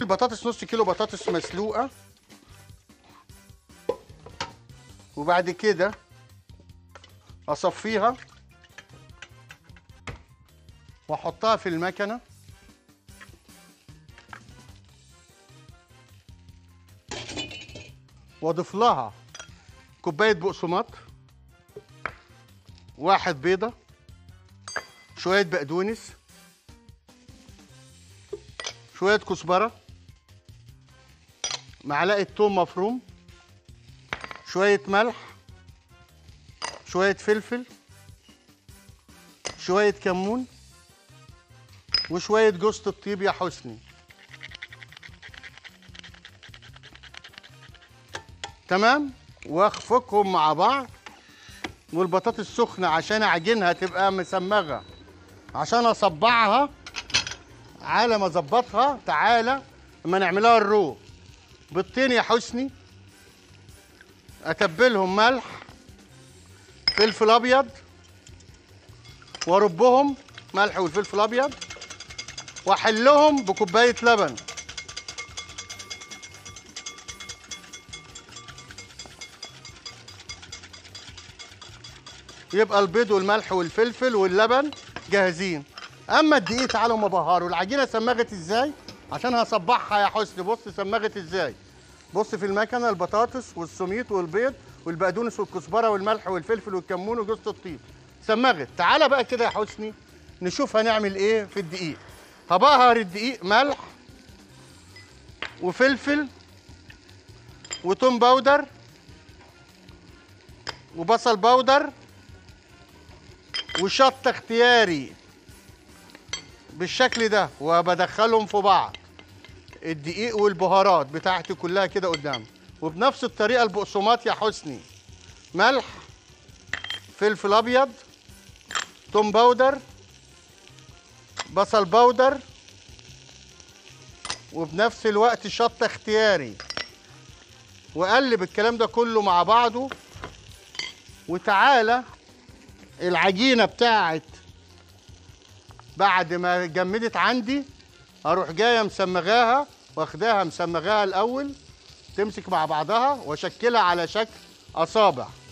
البطاطس نص كيلو بطاطس مسلوقه وبعد كده اصفيها واحطها في المكنه واضيف لها كوبايه بقسماط واحد بيضه شويه بقدونس شويه كزبره معلقه توم مفروم شويه ملح شويه فلفل شويه كمون وشويه جوز الطيب يا حسني تمام واخفقهم مع بعض والبطاطس سخنه عشان اعجنها تبقى مسمغه عشان اصبعها على ما اظبطها تعالى اما نعملها الرو بيضتين يا حسني اتبلهم ملح فلفل ابيض واربهم ملح والفلفل الابيض واحلهم بكوبايه لبن يبقى البيض والملح والفلفل واللبن جاهزين اما الدقيق تعالوا ما بهاروا العجينه سمغت ازاي عشان هصبعها يا حسني بص سمغت ازاي بص في المكنه البطاطس والسميط والبيض والبقدونس والكزبره والملح والفلفل والكمون وجوز الطيب سمغت تعالى بقى كده يا حسني نشوف هنعمل ايه في الدقيق هبهر الدقيق ملح وفلفل وتوم باودر وبصل باودر وشطه اختياري بالشكل ده وبدخلهم في بعض الدقيق والبهارات بتاعتي كلها كده قدام وبنفس الطريقه البقسماط يا حسني ملح فلفل ابيض توم باودر بصل باودر وبنفس الوقت شطه اختياري وقلب الكلام ده كله مع بعضه وتعالى العجينه بتاعت بعد ما جمدت عندي اروح جايه مسمغاها واخداها مسمغاها الاول تمسك مع بعضها واشكلها على شكل اصابع